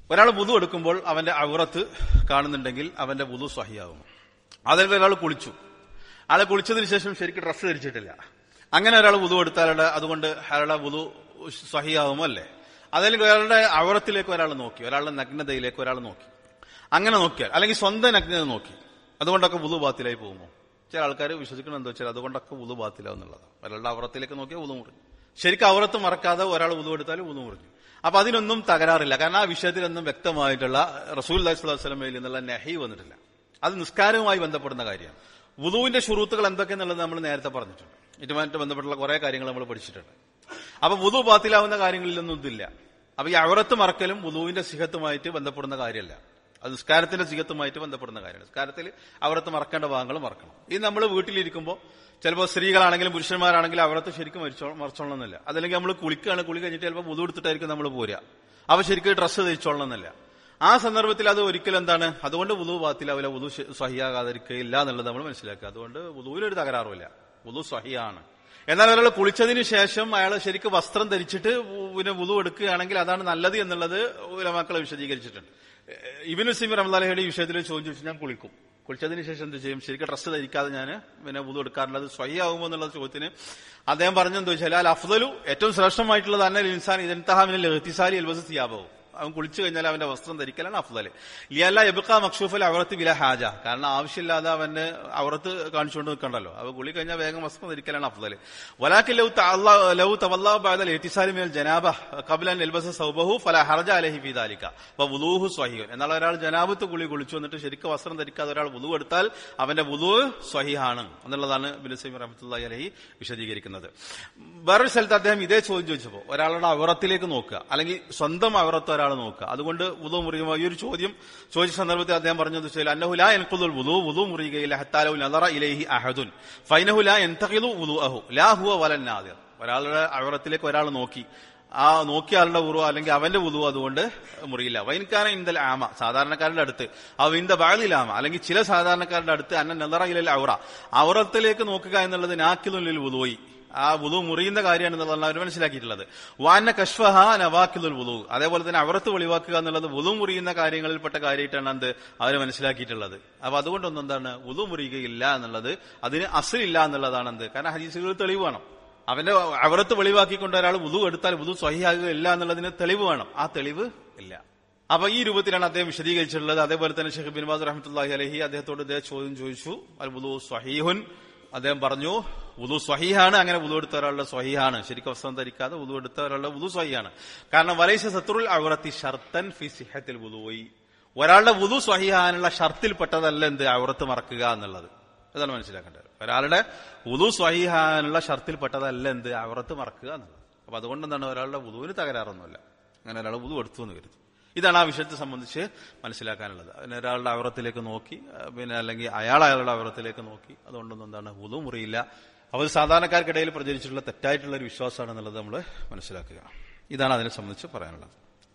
ഒരാൾ വുതു എടുക്കുമ്പോൾ അവന്റെ ഔറത്ത് കാണുന്നുണ്ടെങ്കിൽ അവന്റെ വുതു സ്വഹിയാകും അതിൽ ഒരാൾ കുളിച്ചു ആളെ കുളിച്ചതിന് ശേഷം ശരിക്കും ഡ്രസ്സ് ധരിച്ചിട്ടില്ല അങ്ങനെ ഒരാൾ വുതു എടുത്താൽ അതുകൊണ്ട് അയാളുടെ വുതു സ്വഹിയാകുമോ അല്ലേ അതല്ലെങ്കിൽ ഒരാളുടെ ഔറത്തിലേക്ക് ഒരാൾ നോക്കി ഒരാളുടെ നഗ്നതയിലേക്ക് ഒരാൾ നോക്കി അങ്ങനെ നോക്കിയാൽ അല്ലെങ്കിൽ സ്വന്തം നഗ്നത നോക്കി അതുകൊണ്ടൊക്കെ വുതു ബാത്തിലായി പോകുമോ ചില ആൾക്കാർ വിശ്വസിക്കണം എന്താ വെച്ചാൽ അതുകൊണ്ടൊക്കെ വുതു ബാത്തിലാവും എന്നുള്ളതാണ് ഒരാളുടെ അവറത്തിലേക്ക് നോക്കിയാൽ വുതു മുറിഞ്ഞു ശരിക്കും അവറത്ത് മറക്കാതെ ഒരാൾ വുതു എടുത്താൽ വുതു മുറിഞ്ഞു അപ്പൊ അതിനൊന്നും തകരാറില്ല കാരണം ആ വിഷയത്തിലൊന്നും വ്യക്തമായിട്ടുള്ള റസൂൽ അലൈഹിസ്വലമയിൽ നിന്നുള്ള നെഹി വന്നിട്ടില്ല അത് നിസ്കാരവുമായി ബന്ധപ്പെടുന്ന കാര്യമാണ് വുതുവിന്റെ ഷുറൂത്തുകൾ എന്തൊക്കെയെന്നുള്ളത് നമ്മൾ നേരത്തെ പറഞ്ഞിട്ടുണ്ട് ഇതുമായിട്ട് ബന്ധപ്പെട്ടുള്ള കുറെ കാര്യങ്ങൾ നമ്മൾ പഠിച്ചിട്ടുണ്ട് അപ്പൊ വുതു ബാത്തിലാവുന്ന കാര്യങ്ങളിലൊന്നും ഇതില്ല അപ്പൊ ഈ അവറത്ത് മറക്കലും വുതുവിന്റെ സിഹത്തുമായിട്ട് ബന്ധപ്പെടുന്ന കാര്യമല്ല അത് നിസ്കാരത്തിന്റെ സിഹത്തുമായിട്ട് ബന്ധപ്പെടുന്ന കാര്യമാണ് നിസ്കാരത്തിൽ അവരത്ത് മറക്കേണ്ട ഭാഗങ്ങൾ മറക്കണം ഇത് നമ്മൾ വീട്ടിലിരിക്കുമ്പോൾ ചിലപ്പോൾ സ്ത്രീകളാണെങ്കിലും പുരുഷന്മാരാണെങ്കിലും അവരത്ത് ശരിക്കും മരിച്ചോ മറച്ചോളണമെന്നില്ല അതല്ലെങ്കിൽ നമ്മൾ കുളിക്കുകയാണ് കുളി കഴിഞ്ഞിട്ട് ചിലപ്പോൾ വുതു എടുത്തിട്ടായിരിക്കും നമ്മൾ പോരുക അവ ശരിക്കും ഡ്രസ്സ് ധരിച്ചോളണമെന്നില്ല ആ സന്ദർഭത്തിൽ അത് ഒരിക്കലും എന്താണ് അതുകൊണ്ട് വുതു ബാത്തിലാവില്ല വുതു സ്വഹിയാകാതിരിക്കുകയില്ല എന്നുള്ളത് നമ്മൾ മനസ്സിലാക്കുക അതുകൊണ്ട് വുതുവിലൊരു തകരാറുമില്ല വുതു സ്വഹിയാണ് എന്നാൽ ഒരാൾ കുളിച്ചതിന് ശേഷം അയാൾ ശരിക്കും വസ്ത്രം ധരിച്ചിട്ട് പിന്നെ വുതു എടുക്കുകയാണെങ്കിൽ അതാണ് നല്ലത് എന്നുള്ളത് ഉലമാക്കളെ വിശദീകരിച്ചിട്ടുണ്ട് ഇബിനു സിമി റഹ്ലാലഹയുടെ ഈ വിഷയത്തിൽ ചോദിച്ചു ചോദിച്ചു ഞാൻ കുളിക്കും കുളിച്ചതിന് ശേഷം എന്ത് ചെയ്യും ശരിക്കും ഡ്രസ്സ് ധരിക്കാതെ ഞാൻ പിന്നെ വുതു എടുക്കാറുള്ളത് സ്വയാകുമോ എന്നുള്ള ചോദ്യത്തിന് അദ്ദേഹം പറഞ്ഞെന്ന് വെച്ചാൽ അൽ അഫ്ദലു ഏറ്റവും ശ്രേഷ്ഠമായിട്ടുള്ളത് അന്നൽ ഇൻസാൻ ഇതെന്താമിനെ ലഹത്തിസാലി എൽബസ് സിയാബവും അവൻ കുളിച്ചു കഴിഞ്ഞാൽ അവന്റെ വസ്ത്രം ധരിക്കലാണ് അഫ്ദല് ലിയല്ല എബുക്ക മക്ഷൂഫൽ അവറത്ത് വില ഹാജ കാരണം ആവശ്യമില്ലാതെ അവന്റെ അവറത്ത് കാണിച്ചുകൊണ്ട് നിൽക്കണ്ടല്ലോ അവ കുളി കഴിഞ്ഞാൽ വേഗം വസ്ത്രം ധരിക്കലാണ് അഫ്ദല് വലാക്കി ലൗ ലൗ തവല്ലാ ബാദൽ എത്തിസാലി മേൽ ജനാബ കബിലൻ എൽബസ സൗബഹു ഫല ഹർജ അലഹി ഫിദാലിക്ക അപ്പൊ വുലൂഹു സ്വഹിയൻ എന്നാൽ ഒരാൾ ജനാബത്ത് കുളി കുളിച്ചു എന്നിട്ട് ശരിക്കും വസ്ത്രം ധരിക്കാതെ ഒരാൾ വുലു എടുത്താൽ അവന്റെ വുലു സ്വഹിഹാണ് എന്നുള്ളതാണ് ബിനുസൈം റഹമത്തുള്ള അലഹി വിശദീകരിക്കുന്നത് വേറൊരു സ്ഥലത്ത് അദ്ദേഹം ഇതേ ചോദ്യം ചോദിച്ചപ്പോൾ ഒരാളുടെ അവറത്തിലേക്ക് നോക്കുക അല്ലെങ്കിൽ സ്വന്തം അവറത്ത് ഒരാൾ നോക്കുക അതുകൊണ്ട് വുതു മുറിയുമോ ഈ ഒരു ചോദ്യം ചോദിച്ച സന്ദർഭത്തിൽ അദ്ദേഹം പറഞ്ഞത് വെച്ചാൽ അന്നഹുല എൻകുദുൽ വുതു വുതു മുറിയുകയില്ല ഹത്താലു നദറ ഇലൈഹി അഹദുൻ ഫൈനഹുല എന്തഖിദു വുതു അഹു ലാ ഹുവ വലൻ നാദിർ ഒരാളുടെ അവറത്തിലേക്ക് ഒരാൾ നോക്കി ആ നോക്കിയ ആളുടെ ഉറവ് അല്ലെങ്കിൽ അവന്റെ ഉതു അതുകൊണ്ട് മുറിയില്ല വൈൻകാന ഇന്ദൽ ആമ സാധാരണക്കാരുടെ അടുത്ത് ആ വിന്ദ ബാലിലാമ അല്ലെങ്കിൽ ചില സാധാരണക്കാരുടെ അടുത്ത് അന്ന നെതറയിലെ ഔറ ഔറത്തിലേക്ക് നോക്കുക എന്നുള്ളത് നാക്കിലുള്ളിൽ ഉതുവി ആ വുതു മുറിയുന്ന കാര്യമാണ് എന്നുള്ളതാണ് അവർ മനസ്സിലാക്കിയിട്ടുള്ളത് വാന കഷ്വഹ നവാക്കിലുൽ വുതു അതേപോലെ തന്നെ അവറത്ത് വെളിവാക്കുക എന്നുള്ളത് വുതു മുറിയുന്ന കാര്യങ്ങളിൽപ്പെട്ട കാര്യമായിട്ടാണ് എന്ത് അവർ മനസ്സിലാക്കിയിട്ടുള്ളത് അപ്പൊ അതുകൊണ്ടൊന്നും എന്താണ് വുതു മുറിയുകയില്ല എന്നുള്ളത് അതിന് അസിലില്ല എന്നുള്ളതാണ് എന്ത് കാരണം ഹദീസുകൾ തെളിവ് വേണം അവന്റെ അവറത്ത് വെളിവാക്കിക്കൊണ്ട് ഒരാൾ വുതു എടുത്താൽ വുതു സ്വഹിയാകുകയില്ല എന്നുള്ളതിന് തെളിവ് വേണം ആ തെളിവ് ഇല്ല അപ്പൊ ഈ രൂപത്തിലാണ് അദ്ദേഹം വിശദീകരിച്ചിട്ടുള്ളത് അതേപോലെ തന്നെ ഷെയ്ഖ് ബിൻബാസ് റഹ്മത്തുല്ലാഹി അലഹി അദ്ദേഹത്തോട് ഇദ്ദേഹം ചോദ്യം ചോദിച്ചു അൽ വുതു സ്വഹീഹുൻ അദ്ദേഹം പറഞ്ഞു വുതു സ്വഹീഹാണ് അങ്ങനെ വുതു എടുത്ത ഒരാളുടെ സ്വഹീഹാണ് ശരിക്കും വസ്ത്രം ധരിക്കാതെ വുതു എടുത്ത ഒരാളുടെ വുതു സ്വഹിയാണ് കാരണം വലൈശ സത്രുൽ അവറത്തി ഷർത്തൻ ഫി സിഹത്തിൽ വുതുയി ഒരാളുടെ വുതു സ്വഹിഹാനുള്ള ഷർത്തിൽപ്പെട്ടതല്ല എന്ത് അവറത്ത് മറക്കുക എന്നുള്ളത് അതാണ് മനസ്സിലാക്കേണ്ടത് ഒരാളുടെ ഉദു സ്വഹിഹാനുള്ള ഷർത്തിൽപ്പെട്ടതല്ല എന്ത് അവറത്ത് മറക്കുക എന്നുള്ളത് അപ്പൊ അതുകൊണ്ട് എന്താണ് ഒരാളുടെ ഉദുവിന് തകരാറൊന്നുമില്ല അങ്ങനെ ഒരാൾ ഉദു എടുത്തു എന്ന് കരുതും ഇതാണ് ആ വിഷയത്തെ സംബന്ധിച്ച് മനസ്സിലാക്കാനുള്ളത് അതിന് ഒരാളുടെ അവറത്തിലേക്ക് നോക്കി പിന്നെ അല്ലെങ്കിൽ അയാൾ അയാളുടെ അവറത്തിലേക്ക് നോക്കി അതുകൊണ്ടൊന്നും എന്താണ് ഉദു മുറിയില്ല അവർ സാധാരണക്കാർക്കിടയിൽ പ്രചരിച്ചിട്ടുള്ള തെറ്റായിട്ടുള്ള ഒരു വിശ്വാസമാണെന്നുള്ളത് നമ്മൾ മനസ്സിലാക്കുക ഇതാണ് അതിനെ സംബന്ധിച്ച് പറയാനുള്ളത്